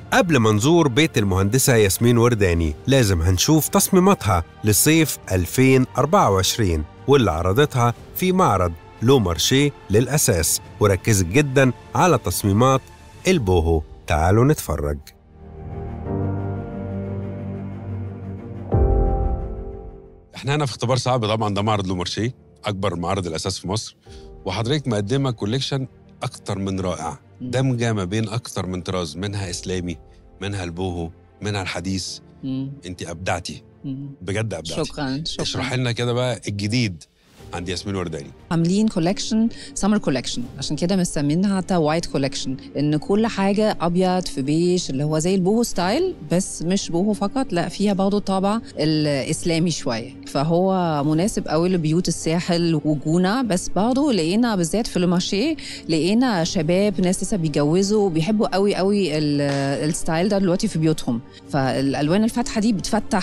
قبل ما نزور بيت المهندسة ياسمين ورداني لازم هنشوف تصميماتها لصيف 2024 واللي عرضتها في معرض لو مارشي للأساس وركزت جدا على تصميمات البوهو تعالوا نتفرج احنا هنا في اختبار صعب طبعا ده معرض لومارشيه اكبر معرض الاساس في مصر وحضرتك مقدمه كوليكشن اكتر من رائع دمجه ما بين اكتر من طراز منها اسلامي منها البوهو منها الحديث مم. انت ابدعتي مم. بجد ابدعتي شكرا شكرا اشرحي لنا كده بقى الجديد عند ياسمين ورداني عاملين كولكشن سمر كولكشن عشان كده مسمينها حتى وايت كولكشن ان كل حاجه ابيض في بيج اللي هو زي البوهو ستايل بس مش بوهو فقط لا فيها برضه طابع الاسلامي شويه فهو مناسب قوي لبيوت الساحل وجونه بس برضه لقينا بالذات في المارشيه لقينا شباب ناس لسه بيجوزوا بيحبوا قوي قوي ال- الستايل ده دلوقتي في بيوتهم فالالوان الفاتحه دي بتفتح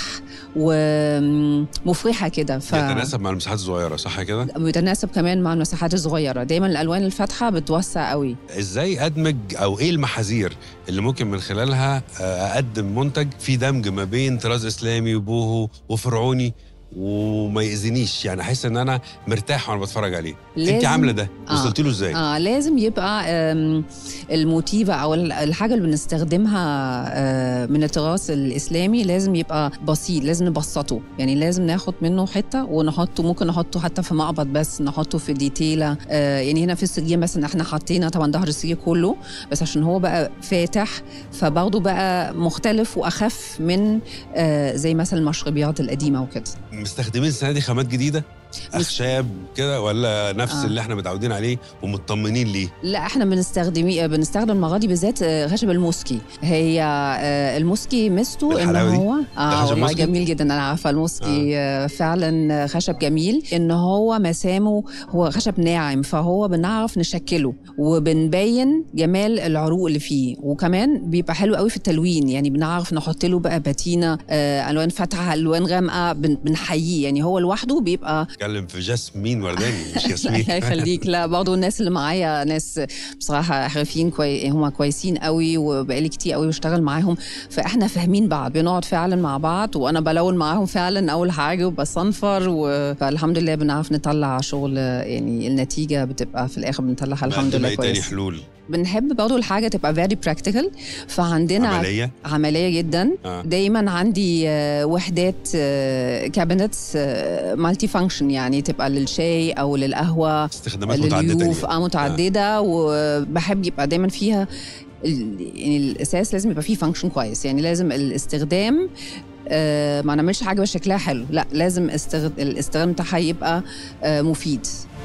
ومفرحه كده ف... يتناسب مع المساحات الصغيره صح كده بيتناسب كمان مع المساحات الصغيره دايما الالوان الفاتحه بتوسع قوي ازاي ادمج او ايه المحاذير اللي ممكن من خلالها آه، اقدم منتج فيه دمج ما بين طراز اسلامي وبوهو وفرعوني وما يأذينيش يعني احس ان انا مرتاح وانا بتفرج عليه انت لازم- عامله ده آه. وصلت له ازاي آه لازم يبقى آم، الموتيفة أو ال- الحاجة اللي بنستخدمها آه، من التراث الإسلامي لازم يبقى بسيط لازم نبسطه يعني لازم ناخد منه حتة ونحطه ممكن نحطه حتى في مقبض بس نحطه في ديتيلة آه، يعني هنا في السرير مثلا احنا حطينا طبعا ظهر السرير كله بس عشان هو بقى فاتح فبرضه بقى مختلف وأخف من آه، زي مثلا المشربيات القديمة وكده مستخدمين السنه دي خامات جديده اخشاب كده ولا نفس آه. اللي احنا متعودين عليه ومطمنين ليه لا احنا بنستخدم بنستخدم المره دي بالذات آه، خشب الموسكي هي آه، الموسكي ميزته ان بالحلاوة دي؟ هو ده اه خشب والله موسكي؟ جميل جدا انا عارفه الموسكي آه. فعلا خشب جميل ان هو مسامه هو خشب ناعم فهو بنعرف نشكله وبنبين جمال العروق اللي فيه وكمان بيبقى حلو قوي في التلوين يعني بنعرف نحط له بقى باتينه آه، الوان فاتحه الوان غامقه بن- بنحييه يعني هو لوحده بيبقى اتكلم في جاسمين ورداني مش ياسمين الله يخليك لا برضه الناس اللي معايا ناس بصراحه حرفيين كوي... هم كويسين قوي وبقالي كتير قوي بشتغل معاهم فاحنا فاهمين بعض بنقعد فعلا مع بعض وانا بلون معاهم فعلا اول حاجه وبصنفر و... فالحمد لله بنعرف نطلع شغل يعني النتيجه بتبقى في الاخر بنطلعها الحمد مقدمة لله ايه تاني كويس حلول بنحب برضه الحاجه تبقى فيري براكتيكال فعندنا عمليه عمليه جدا آه. دايما عندي آه، وحدات كابينتس مالتي فانكشن يعني تبقى للشاي او للقهوه استخدامات متعدده لليوف يعني. اه متعدده وبحب يبقى دايما فيها ال- يعني الاساس لازم يبقى فيه فانكشن كويس يعني لازم الاستخدام آه ما نعملش حاجه بس شكلها حلو لا لازم استغد... الاستخدام بتاعها يبقى آه مفيد